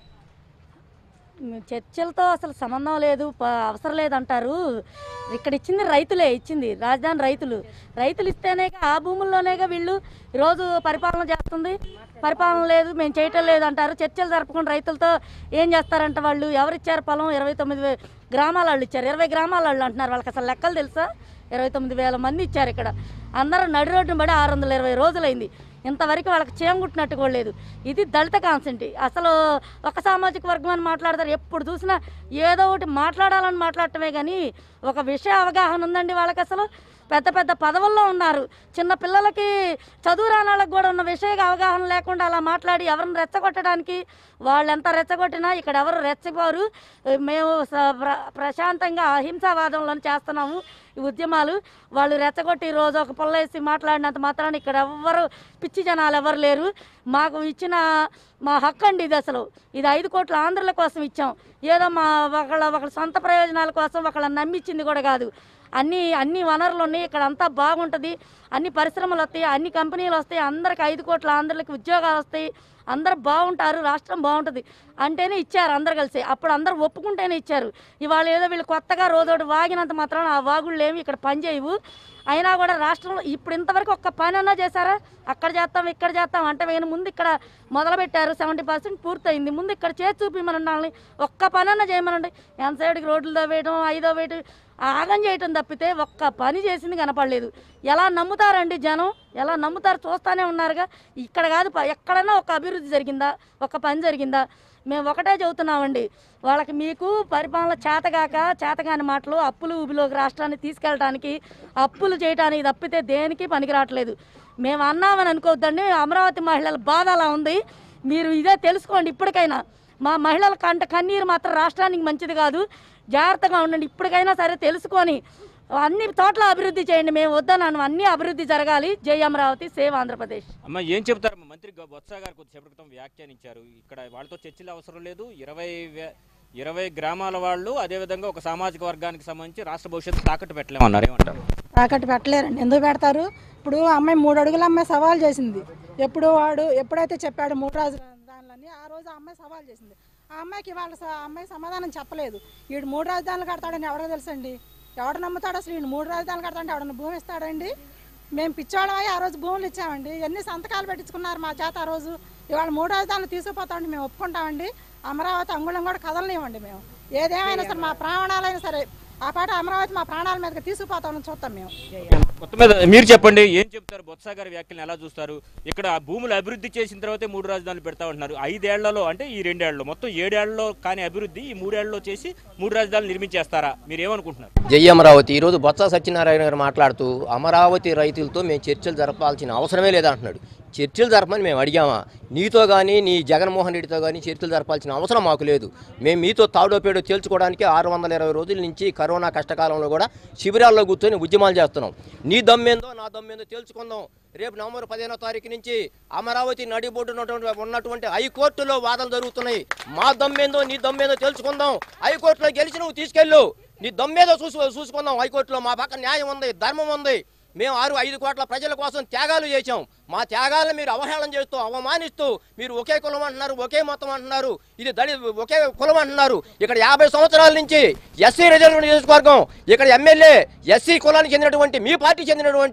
చర్చలతో అసలు సంబంధం లేదు ప- అవసరం లేదంటారు ఇక్కడ ఇచ్చింది రైతులే ఇచ్చింది రాజధాని రైతులు రైతులు ఇస్తేనే ఆ భూముల్లోనేగా వీళ్ళు ఈరోజు పరిపాలన చేస్తుంది పరిపాలన లేదు మేము చేయటం లేదు అంటారు చర్చలు జరపకుండా రైతులతో ఏం చేస్తారంట వాళ్ళు ఎవరిచ్చారు పొలం ఇరవై తొమ్మిది వే- గ్రామాల వాళ్ళు ఇచ్చారు ఇరవై గ్రామాల వాళ్ళు అంటున్నారు వాళ్ళకి అసలు లెక్కలు తెలుసా ఇరవై తొమ్మిది వేల మంది ఇచ్చారు ఇక్కడ అందరూ నడి రోడ్డున పడి ఆరు వందల ఇరవై రోజులైంది ఇంతవరకు వాళ్ళకి చేంగుట్టినట్టు కూడా లేదు ఇది దళిత కాన్సెంట్ అసలు ఒక సామాజిక వర్గం అని మాట్లాడతారు ఎప్పుడు చూసినా ఏదో ఒకటి మాట్లాడాలని మాట్లాడటమే కానీ ఒక విషయ అవగాహన ఉందండి వాళ్ళకి అసలు పెద్ద పెద్ద పదవుల్లో ఉన్నారు చిన్న పిల్లలకి చదువు రాని వాళ్ళకి కూడా ఉన్న విషయ అవగాహన లేకుండా అలా మాట్లాడి ఎవరిని రెచ్చగొట్టడానికి వాళ్ళు ఎంత రెచ్చగొట్టినా ఇక్కడ ఎవరు రెచ్చపోరు మేము స- ప్ర- ప్రశాంతంగా అహింసావాదంలో చేస్తున్నాము ఈ ఉద్యమాలు వాళ్ళు రెచ్చగొట్టి ఈ రోజు ఒక పొల్లేసి మాట్లాడినంత మాత్రాన ఇక్కడ ఎవ్వరు పిచ్చి జనాలు ఎవరు లేరు మాకు ఇచ్చిన మా హక్కు అండి ఇది అసలు ఇది ఐదు కోట్ల ఆంధ్రుల కోసం ఇచ్చాం ఏదో మా ఒకళ్ళ ఒకళ్ళ సొంత ప్రయోజనాల కోసం ఒకళ్ళని నమ్మిచ్చింది కూడా కాదు అన్ని అన్ని వనరులు ఉన్నాయి ఇక్కడ అంతా బాగుంటుంది అన్ని పరిశ్రమలు వస్తాయి అన్ని కంపెనీలు వస్తాయి అందరికి ఐదు కోట్ల ఆంధ్రులకి ఉద్యోగాలు వస్తాయి అందరు బాగుంటారు రాష్ట్రం బాగుంటుంది అంటేనే ఇచ్చారు అందరు కలిసి అప్పుడు అందరు ఒప్పుకుంటేనే ఇచ్చారు ఇవాళ ఏదో వీళ్ళు కొత్తగా రోజోటి వాగినంత మాత్రాన ఆ వాగుళ్ళు ఏమి ఇక్కడ పనిచేయవు అయినా కూడా రాష్ట్రంలో ఇప్పుడు ఇంతవరకు ఒక్క పని అన్నా చేశారా అక్కడ చేస్తాం ఇక్కడ చేస్తాం అంటే వేయను ముందు ఇక్కడ మొదలుపెట్టారు సెవెంటీ పర్సెంట్ పూర్తయింది ముందు ఇక్కడ చేసి చూపిమనండి ఒక్క పని అన్నా చేయమనండి ఎంతసేపటికి రోడ్లు వేయడం ఐదో వేయటం ఆగం చేయటం తప్పితే ఒక్క పని చేసింది కనపడలేదు ఎలా నమ్ముతారండి జనం ఎలా నమ్ముతారు చూస్తానే ఉన్నారుగా ఇక్కడ కాదు ప- ఎక్కడైనా ఒక అభివృద్ధి జరిగిందా ఒక పని జరిగిందా మేము ఒకటే చెబుతున్నామండి వాళ్ళకి మీకు పరిపాలన చేతగాక చేతగాని మాటలు అప్పులు ఊబిలోకి రాష్ట్రాన్ని తీసుకెళ్ళడానికి అప్పులు చేయడానికి తప్పితే దేనికి పనికిరావట్లేదు మేము అన్నామని అనుకోవద్దండి అమరావతి మహిళల బాధ అలా ఉంది మీరు ఇదే తెలుసుకోండి ఇప్పటికైనా మా మహిళల కంట కన్నీరు మాత్రం రాష్ట్రానికి మంచిది కాదు జాగ్రత్తగా ఉండండి ఇప్పటికైనా సరే తెలుసుకొని అన్ని చోట్ల అభివృద్ధి చేయండి మేము వద్దన్నాను అన్ని అభివృద్ధి జరగాలి జై అమరావతి సేవ్ ఆంధ్రప్రదేశ్ అమ్మ ఏం చెప్తారు మంత్రి గ- బొత్స గారు కొద్దిసేపటి క్రితం వ్యాఖ్యానించారు ఇక్కడ వాళ్ళతో చర్చలు అవసరం లేదు ఇరవై వే- ఇరవై గ్రామాల వాళ్ళు అదేవిధంగా ఒక సామాజిక వర్గానికి సంబంధించి రాష్ట్ర భవిష్యత్తు తాకట్టు పెట్టలేమన్నారు ఏమంటారు తాకట్టు పెట్టలేరండి ఎందుకు పెడతారు ఇప్పుడు అమ్మాయి మూడు అడుగుల అమ్మాయి సవాల్ చేసింది ఎప్పుడు వాడు ఎప్పుడైతే చెప్పాడు మూడు రాజు రాజధానులని ఆ రోజు ఆ అమ్మాయి సవాల్ చేసింది ఆ అమ్మాయికి వాళ్ళ స- ఆ అమ్మాయి సమాధానం చెప్పలేదు వీడు మూడు రాజధానులు కడతాడని ఎవడో తెలుసండి ఎవడు నమ్ముతాడు అసలు వీడు మూడు రాజధానులు కడతాడంటే ఎవడన్నా భూమి ఇస్తాడండి మేము పిచ్చోళ్ళమై ఆ రోజు భూములు ఇచ్చామండి ఎన్ని సంతకాలు పెట్టించుకున్నారు మా చేత ఆ రోజు ఇవాళ మూడు రాజధానులు తీసుకుపోతామండి మేము ఒప్పుకుంటామండి అమరావతి అంగుళం కూడా కదలనివ్వండి మేము ఏదేమైనా సరే మా ప్రాణాలైనా సరే ఆ పాట అమరావతి మా ప్రాణాల మీదకి తీసుకుపోతామని చూస్తాం మేము మొత్తం మీద మీరు చెప్పండి ఏం చెప్తారు బొత్స గారి వ్యాఖ్యలను ఎలా చూస్తారు ఇక్కడ భూములు అభివృద్ధి చేసిన తర్వాతే మూడు రాజధానులు పెడతా ఉంటున్నారు ఐదేళ్లలో అంటే ఈ రెండేళ్లలో మొత్తం ఏడేళ్లలో కానీ అభివృద్ధి ఈ మూడేళ్లలో చేసి మూడు రాజధానులు నిర్మించేస్తారా మీరు ఏమనుకుంటున్నారు జై అమరావతి ఈరోజు బొత్స సత్యనారాయణ గారు మాట్లాడుతూ అమరావతి రైతులతో మేము చర్చలు జరపాల్సిన అవసరమే లేదంటున్నాడు చర్చలు జరపమని మేము అడిగామా నీతో కానీ నీ జగన్మోహన్ రెడ్డితో కానీ చర్చలు జరపాల్సిన అవసరం మాకు లేదు మేము మీతో తాడోపేడో తేల్చుకోవడానికి ఆరు వందల ఇరవై రోజుల నుంచి కరోనా కష్టకాలంలో కూడా శిబిరాల్లో కూర్చొని ఉద్యమాలు చేస్తున్నాం నీ దమ్మేందో నా దమ్మేందో తేల్చుకుందాం రేపు నవంబర్ పదిహేనో తారీఖు నుంచి అమరావతి నడిబొడ్డు ఉన్నటువంటి హైకోర్టులో వాదనలు జరుగుతున్నాయి మా దమ్మేందో నీ దమ్మేందో తెలుసుకుందాం హైకోర్టులో గెలిచి నువ్వు తీసుకెళ్ళు నీ దమ్మేదో చూసు చూసుకుందాం హైకోర్టులో మా పక్క న్యాయం ఉంది ధర్మం ఉంది మేము ఆరు ఐదు కోట్ల ప్రజల కోసం త్యాగాలు చేశాం మా త్యాగాలను మీరు అవహేళన చేస్తూ అవమానిస్తూ మీరు ఒకే కులం అంటున్నారు ఒకే మతం అంటున్నారు ఇది దళి ఒకే కులం అంటున్నారు ఇక్కడ యాభై సంవత్సరాల నుంచి ఎస్సీ రిజర్వ్ నియోజకవర్గం ఇక్కడ ఎమ్మెల్యే ఎస్సీ కులానికి చెందినటువంటి మీ పార్టీ చెందినటువంటి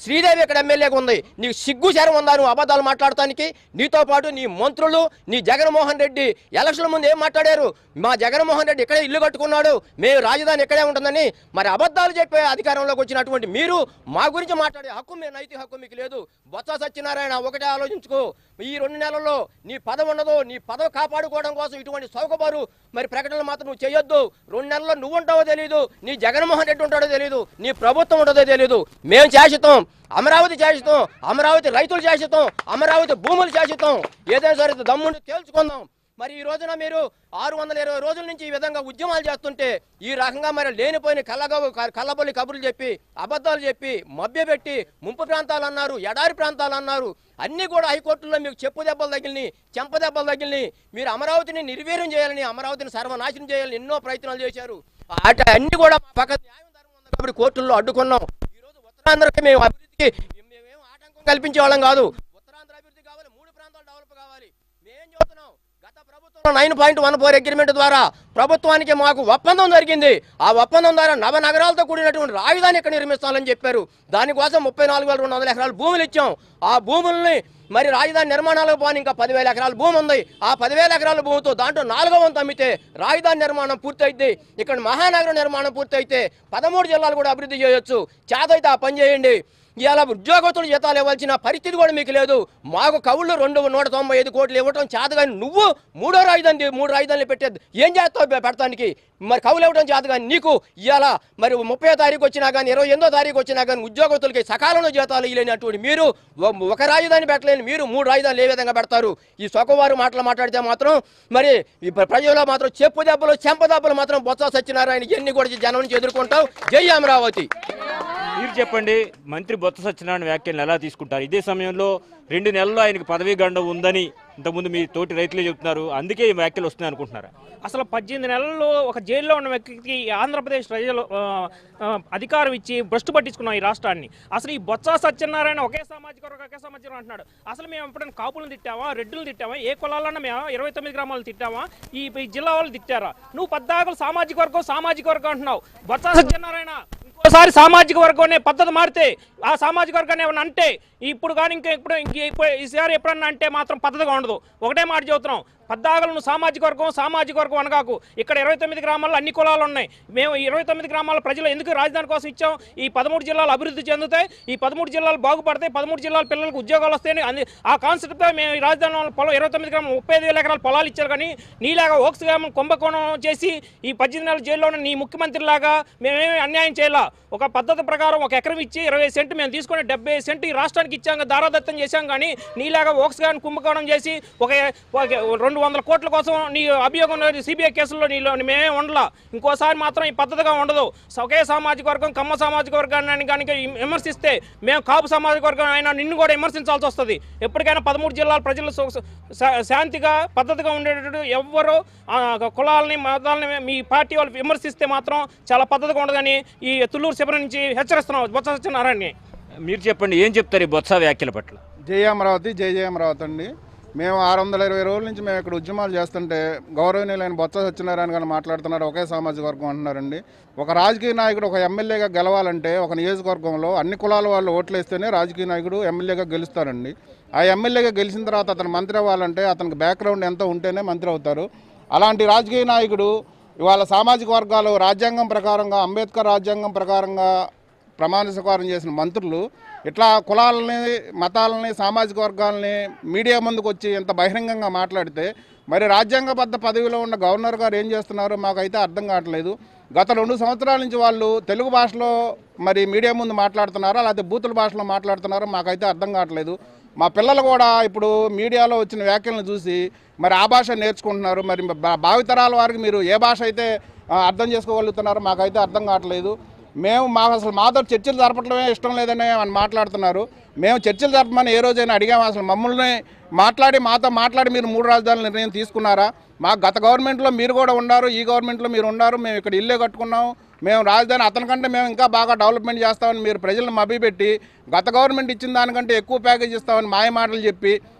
శ్రీదేవి ఇక్కడ ఎమ్మెల్యేగా ఉంది నీకు సిగ్గు శరం ఉందా నువ్వు అబద్ధాలు మాట్లాడటానికి నీతో పాటు నీ మంత్రులు నీ జగన్మోహన్ రెడ్డి ఎలక్షన్ ముందు ఏం మాట్లాడారు మా జగన్మోహన్ రెడ్డి ఇక్కడే ఇల్లు కట్టుకున్నాడు మేము రాజధాని ఇక్కడే ఉంటుందని మరి అబద్ధాలు చెప్పే అధికారంలోకి వచ్చినటువంటి మీరు మా గురించి మాట్లాడే హక్కు మీ నైతిక హక్కు మీకు లేదు బొత్స సత్యనారాయణ ఒకటే ఆలోచించుకో ఈ రెండు నెలల్లో నీ పదవి ఉండదు నీ పదవి కాపాడుకోవడం కోసం ఇటువంటి సౌకబారు మరి ప్రకటనలు మాత్రం నువ్వు చేయొద్దు రెండు నెలల్లో నువ్వు ఉంటావో తెలియదు నీ జగన్మోహన్ రెడ్డి ఉంటాడో తెలియదు నీ ప్రభుత్వం ఉండదో తెలియదు మేము శాశ్వతం అమరావతి శాశ్వతం అమరావతి రైతులు శాశ్వతం అమరావతి భూములు శాశ్వతం ఏదైనా సరే దమ్ముండి తేల్చుకుందాం మరి ఈ రోజున మీరు ఆరు వందల ఇరవై రోజుల నుంచి ఈ విధంగా ఉద్యమాలు చేస్తుంటే ఈ రకంగా మరి లేనిపోయిన కళ్ళగ కళ్ళబొల్లి కబుర్లు చెప్పి అబద్ధాలు చెప్పి మభ్యపెట్టి ముంపు ప్రాంతాలు అన్నారు ఎడారి ప్రాంతాలు అన్నారు అన్నీ కూడా హైకోర్టులో మీకు చెప్పు దెబ్బలు తగిలిని చెంప దెబ్బలు తగిలిని మీరు అమరావతిని నిర్వీర్యం చేయాలని అమరావతిని సర్వనాశనం చేయాలని ఎన్నో ప్రయత్నాలు చేశారు అట అన్ని కూడా మా పక్క న్యాయం ధర్మం ఉంది కాబట్టి కోర్టుల్లో అడ్డుకున్నాం ఈ రోజు ఉత్తరాంధ్రకి మేము అభివృద్ధికి మేమేం ఆటంకం కల్పించే వాళ్ళం కాదు ఉత్తరాంధ్ర అభివృద్ధి కావాలి మూడు ప్రాంతాలు డెవలప్ కావాలి మేం చెబుతున్నాం గత ప్రభుత్వం nine point one four agreement ద్వారా ప్రభుత్వానికి మాకు ఒప్పందం జరిగింది ఆ ఒప్పందం ద్వారా నవ నగరాలతో కూడినటువంటి రాజధాని ఇక్కడ నిర్మిస్తామని చెప్పారు దానికోసం ముప్పై నాలుగు వేల రెండు వందల ఎకరాలు భూములు ఇచ్చాం ఆ భూముల్ని మరి రాజధాని నిర్మాణాలకు పోని ఇంకా పదివేల ఎకరాల భూమి ఉంది ఆ పదివేల ఎకరాల భూమితో దాంట్లో నాలుగో వంతు అమ్మితే రాజధాని నిర్మాణం పూర్తయిద్ది ఇక్కడ మహానగరం నిర్మాణం పూర్తయితే పదమూడు జిల్లాలు కూడా అభివృద్ధి చేయొచ్చు చేతైతే ఆ పని చేయండి ఇవాళ ఉద్యోగస్తులు జీతాలు ఇవ్వాల్సిన పరిస్థితి కూడా మీకు లేదు మాకు కవుళ్ళు రెండు నూట తొంభై ఐదు కోట్లు ఇవ్వటం చేత కానీ నువ్వు మూడో రాజధాని మూడు రాజధానులు పెట్టేది ఏం చేస్తావు పె- పెడతానికి మరి కవులు ఇవ్వడం చేత కానీ నీకు ఇవాళ మరి ముప్పై తారీఖు వచ్చినా కానీ ఇరవై ఎనిమిదో తారీఖు వచ్చినా కానీ ఉద్యోగస్తులకి సకాలంలో జీతాలు ఇవ్వలేనటువంటి మీరు ఒ- ఒక రాజధాని పెట్టలేని మీరు మూడు రాజధానులు ఏ విధంగా పెడతారు ఈ సొకవారు మాటలు మాట్లాడితే మాత్రం మరి ఈ ప్ర- ప్రజల్లో మాత్రం చెప్పు దెబ్బలు చెంప దెబ్బలు మాత్రం బొత్స సత్యనారాయణ ఇవన్నీ కూడా జనం నుంచి ఎదుర్కొంటావు జై అమరావతి మీరు చెప్పండి మంత్రి బొత్స సత్యనారాయణ వ్యాఖ్యలను ఎలా తీసుకుంటారు ఇదే సమయంలో రెండు నెలల్లో ఆయనకు పదవీ గండం ఉందని ఇంతకుముందు మీ తోటి రైతులే చెప్తున్నారు అందుకే ఈ వ్యాఖ్యలు వస్తున్నాయి అనుకుంటున్నారా అసలు పద్దెనిమిది నెలల్లో ఒక జైల్లో ఉన్న వ్యక్తికి ఆంధ్రప్రదేశ్ ప్రజలు ఆ, ఆ, అధికారం ఇచ్చి భ్రష్టు పట్టించుకున్నాం ఈ రాష్ట్రాన్ని అసలు ఈ బొత్స సత్యనారాయణ ఒకే సామాజిక వర్గం ఒకే సామాజిక వర్గం అంటున్నాడు అసలు మేము ఎప్పుడైనా కాపులను తిట్టామా రెడ్డులు తిట్టామా ఏ కులాలన్నా మేము ఇరవై తొమ్మిది గ్రామాలు తిట్టామా ఈ ఈ జిల్లా వాళ్ళు తిట్టారా నువ్వు పద్దాకులు సామాజిక వర్గం సామాజిక వర్గం అంటున్నావు బొత్స సత్యనారాయణ ఇంకోసారి సామాజిక వర్గం అనే పద్ధతి మారితే ఆ సామాజిక వర్గాన్ని ఏమన్నా అంటే ఇప్పుడు కానీ ఇంకా ఇప్పుడు ఇంక ఇప్పుడు ఈసారి ఎప్పుడన్నా అంటే మాత్రం పద్ధతిగా ఉండదు ఒకటే మాట చెబుతున్నాం పద్దాగలు నువ్వు సామాజిక వర్గం సామాజిక వర్గం అనగాకు ఇక్కడ ఇరవై తొమ్మిది గ్రామాల్లో అన్ని కులాలు ఉన్నాయి మేము ఇరవై తొమ్మిది గ్రామాల ప్రజలు ఎందుకు రాజధాని కోసం ఇచ్చాం ఈ పదమూడు జిల్లాలు అభివృద్ధి చెందుతాయి ఈ పదమూడు జిల్లాలు బాగుపడతాయి పదమూడు జిల్లాల పిల్లలకు ఉద్యోగాలు వస్తాయని అంది ఆ కాన్సెప్ట్తో మేము ఈ రాజధాని వాళ్ళ పొలం ఇరవై తొమ్మిది గ్రామం ముప్పై ఐదు వేల ఎకరాల పొలాలు ఇచ్చారు కానీ నీలాగా ఓక్స్ గ్రామం కుంభకోణం చేసి ఈ పద్దెనిమిది నెలల జైల్లో ఉన్న నీ ముఖ్యమంత్రి లాగా మేమేమి అన్యాయం చేయాల ఒక పద్ధతి ప్రకారం ఒక ఎకరం ఇచ్చి ఇరవై సెంట్ మేము తీసుకుని డెబ్బై సెంట్ ఈ రాష్ట్రానికి ఇచ్చాం దారాదత్తం చేశాం కానీ నీలాగా ఓక్స్ గాని కుంభకోణం చేసి ఒక ఒక రెండు వందల కోట్ల కోసం నీ అభియోగం సిబిఐ కేసుల్లో నీలో మేమే ఉండలా ఇంకోసారి మాత్రం ఈ పద్ధతిగా ఉండదు ఒకే సామాజిక వర్గం కమ్మ సామాజిక వర్గాన్ని కనుక విమర్శిస్తే మేము కాపు సామాజిక వర్గం అయినా నిన్ను కూడా విమర్శించాల్సి వస్తుంది ఎప్పటికైనా పదమూడు జిల్లాల ప్రజలు సు- సు- శా- శాంతిగా పద్ధతిగా ఉండేటట్టు ఎవ్వరు ఆ, కులాలని మతాలని మీ పార్టీ వాళ్ళు విమర్శిస్తే మాత్రం చాలా పద్ధతిగా ఉండదని ఈ తుళ్ళూరు శిబిరం నుంచి హెచ్చరిస్తున్నాం బొత్స సత్యనారాయణని మీరు చెప్పండి ఏం చెప్తారు ఈ బొత్స వ్యాఖ్యల పట్ల జై అమరావతి జై జై అమరావతి అండి మేము ఆరు వందల ఇరవై రోజుల నుంచి మేము ఇక్కడ ఉద్యమాలు చేస్తుంటే గౌరవనీయులైన బొత్స సత్యనారాయణ గారు మాట్లాడుతున్నారు ఒకే సామాజిక వర్గం అంటున్నారండి ఒక రాజకీయ నాయకుడు ఒక ఎమ్మెల్యేగా గెలవాలంటే ఒక నియోజకవర్గంలో అన్ని కులాల వాళ్ళు ఓట్లేస్తేనే రాజకీయ నాయకుడు ఎమ్మెల్యేగా గెలుస్తారండి ఆ ఎమ్మెల్యేగా గెలిచిన తర్వాత అతను మంత్రి అవ్వాలంటే అతనికి బ్యాక్గ్రౌండ్ ఎంతో ఉంటేనే మంత్రి అవుతారు అలాంటి రాజకీయ నాయకుడు ఇవాళ సామాజిక వర్గాలు రాజ్యాంగం ప్రకారంగా అంబేద్కర్ రాజ్యాంగం ప్రకారంగా ప్రమాణ స్వీకారం చేసిన మంత్రులు ఇట్లా కులాలని మతాలని సామాజిక వర్గాలని మీడియా ముందుకు వచ్చి ఇంత బహిరంగంగా మాట్లాడితే మరి రాజ్యాంగబద్ధ పదవిలో ఉన్న గవర్నర్ గారు ఏం చేస్తున్నారో మాకైతే అర్థం కావట్లేదు గత రెండు సంవత్సరాల నుంచి వాళ్ళు తెలుగు భాషలో మరి మీడియా ముందు మాట్లాడుతున్నారా లేకపోతే బూతుల భాషలో మాట్లాడుతున్నారో మాకైతే అర్థం కావట్లేదు మా పిల్లలు కూడా ఇప్పుడు మీడియాలో వచ్చిన వ్యాఖ్యలను చూసి మరి ఆ భాష నేర్చుకుంటున్నారు మరి భా- భావితరాల వారికి మీరు ఏ భాష అయితే ఆ, అర్థం చేసుకోగలుగుతున్నారో మాకైతే అర్థం కావట్లేదు మేము మాకు అసలు మాతో చర్చలు జరపడమే ఇష్టం లేదని అని మాట్లాడుతున్నారు మేము చర్చలు జరపమని ఏ రోజైనా అడిగాము అసలు మమ్మల్ని మాట్లాడి మాతో మాట్లాడి మీరు మూడు రాజధానుల నిర్ణయం తీసుకున్నారా మా గత గవర్నమెంట్లో మీరు కూడా ఉన్నారు ఈ గవర్నమెంట్లో మీరు ఉన్నారు మేము ఇక్కడ ఇల్లే కట్టుకున్నాం మేము రాజధాని అతనికంటే మేము ఇంకా బాగా డెవలప్మెంట్ చేస్తామని మీరు ప్రజలను మభ్యపెట్టి గత గవర్నమెంట్ ఇచ్చిన దానికంటే ఎక్కువ ప్యాకేజ్ ఇస్తామని మాయ మాటలు చెప్పి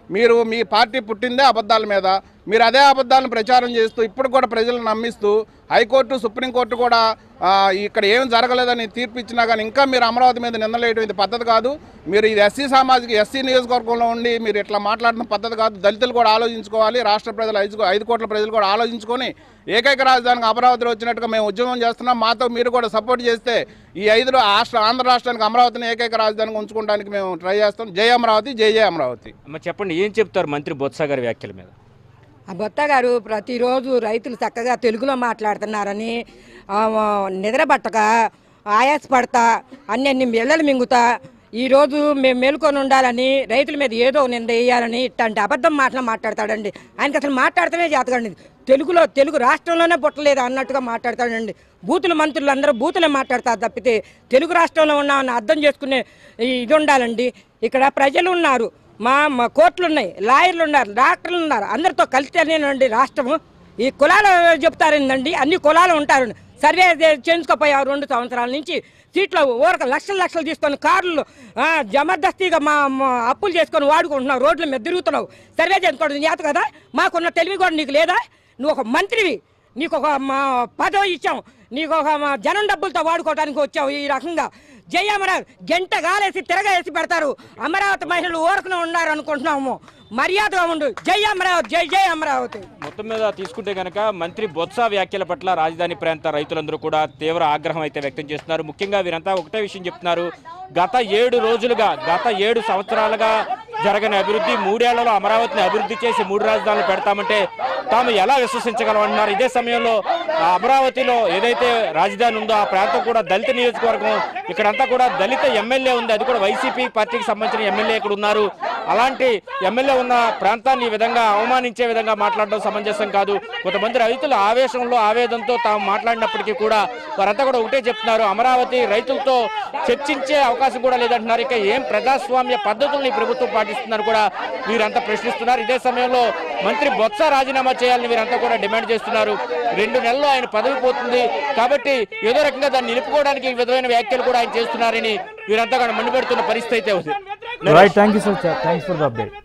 మీరు మీ పార్టీ పుట్టిందే అబద్ధాల మీద మీరు అదే అబద్ధాలను ప్రచారం చేస్తూ ఇప్పుడు కూడా ప్రజలను నమ్మిస్తూ హైకోర్టు సుప్రీంకోర్టు కూడా ఆ, ఇక్కడ ఏం జరగలేదని తీర్పు ఇచ్చినా కానీ ఇంకా మీరు అమరావతి మీద నిందలేయడం ఇది పద్ధతి కాదు మీరు ఇది ఎస్సీ సామాజిక ఎస్సీ నియోజకవర్గంలో ఉండి మీరు ఇట్లా మాట్లాడడం పద్ధతి కాదు దళితులు కూడా ఆలోచించుకోవాలి రాష్ట్ర ప్రజలు ఐదు ఐదు కోట్ల ప్రజలు కూడా ఆలోచించుకొని ఏకైక రాజధానికి అమరావతిలో వచ్చినట్టుగా మేము ఉద్యమం చేస్తున్నాం మాతో మీరు కూడా సపోర్ట్ చేస్తే ఈ ఐదు రాష్ట్ర ఆంధ్ర రాష్ట్రానికి అమరావతిని ఏకైక రాజధానిగా ఉంచుకోవడానికి మేము ట్రై చేస్తాం జై అమరావతి జై జై అమరావతి అమ్మ చెప్పండి ఏం చెప్తారు మంత్రి బొత్స గారి వ్యాఖ్యల మీద ఆ బొత్త గారు ప్రతిరోజు రైతులు చక్కగా తెలుగులో మాట్లాడుతున్నారని ఆ, నిద్రపట్టక ఆయాసపడతా అన్ని అన్ని మెల్లలు మింగుతా ఈరోజు మేము మేలుకొని ఉండాలని రైతుల మీద ఏదో నింద వేయాలని ఇట్లాంటి అబద్ధం మాటలు మాట్లాడతాడండి ఆయనకి అసలు మాట్లాడితేనే చేతకండి తెలుగులో తెలుగు రాష్ట్రంలోనే పుట్టలేదు అన్నట్టుగా మాట్లాడతాడండి బూతుల మంత్రులు అందరూ బూతులే మాట్లాడతారు తప్పితే తెలుగు రాష్ట్రంలో ఉన్నామని అర్థం చేసుకునే ఈ- ఇది ఉండాలండి ఇక్కడ ప్రజలు ఉన్నారు మా మా కోర్టులు ఉన్నాయి లాయర్లు ఉన్నారు డాక్టర్లు ఉన్నారు అందరితో కలిస్తేనేనండి రాష్ట్రము ఈ కులాలు చెప్తారేందండి అన్ని కులాలు ఉంటారు సర్వే చే- చేయించుకోపోయావు రెండు సంవత్సరాల నుంచి సీట్లో ఊరక లక్షలు లక్షలు తీసుకొని కార్లు ఆ, జబర్దస్తిగా మా మా అప్పులు చేసుకొని వాడుకుంటున్నావు రోడ్ల మీద తిరుగుతున్నావు సర్వే చేసుకోవడం చేత కదా మాకున్న తెలివి కూడా నీకు లేదా నువ్వు ఒక మంత్రివి నీకు ఒక మా పదవి ఇచ్చాం నీకు ఒక మా జనం డబ్బులతో వాడుకోవడానికి వచ్చావు ఈ రకంగా జై అమరావతి గంట గాలేసి తిరగేసి పెడతారు అమరావతి మహిళలు ఊరకునే ఉన్నారు అనుకుంటున్నాము మర్యాదగా ఉండు జై అమరావతి జై జై అమరావతి మొత్తం మీద తీసుకుంటే కనుక మంత్రి బొత్స వ్యాఖ్యల పట్ల రాజధాని ప్రాంత రైతులందరూ కూడా తీవ్ర ఆగ్రహం అయితే వ్యక్తం చేస్తున్నారు ముఖ్యంగా వీరంతా ఒకటే విషయం చెప్తున్నారు గత ఏడు రోజులుగా గత ఏడు సంవత్సరాలుగా జరగని అభివృద్ధి మూడేళ్లలో అమరావతిని అభివృద్ధి చేసి మూడు రాజధానులు పెడతామంటే తాము ఎలా విశ్వసించగలం అంటున్నారు ఇదే సమయంలో ఆ అమరావతిలో ఏదైతే రాజధాని ఉందో ఆ ప్రాంతం కూడా దళిత నియోజకవర్గం ఇక్కడంతా కూడా దళిత ఎమ్మెల్యే ఉంది అది కూడా వైసీపీ పార్టీకి సంబంధించిన ఎమ్మెల్యే ఇక్కడ ఉన్నారు అలాంటి ఎమ్మెల్యే ఉన్న ప్రాంతాన్ని ఈ విధంగా అవమానించే విధంగా మాట్లాడడం సమంజసం కాదు కొంతమంది రైతులు ఆవేశంలో ఆవేదంతో తాము మాట్లాడినప్పటికీ కూడా వారంతా కూడా ఒకటే చెప్తున్నారు అమరావతి రైతులతో చర్చించే అవకాశం కూడా లేదంటున్నారు ఇక ఏం ప్రజాస్వామ్య పద్ధతుల్ని ఈ ప్రభుత్వం పాటిస్తుందని కూడా వీరంతా ప్రశ్నిస్తున్నారు ఇదే సమయంలో మంత్రి బొత్స రాజీనామా చేయాలని వీరంతా కూడా డిమాండ్ చేస్తున్నారు రెండు నెలల్లో ఆయన పదవి పోతుంది కాబట్టి ఏదో రకంగా దాన్ని నిలుపుకోవడానికి ఈ విధమైన వ్యాఖ్యలు కూడా ఆయన చేస్తున్నారని వీరంతా కూడా మండిపెడుతున్న పరిస్థితి అయితే ఉంది right thank you sir thanks for the update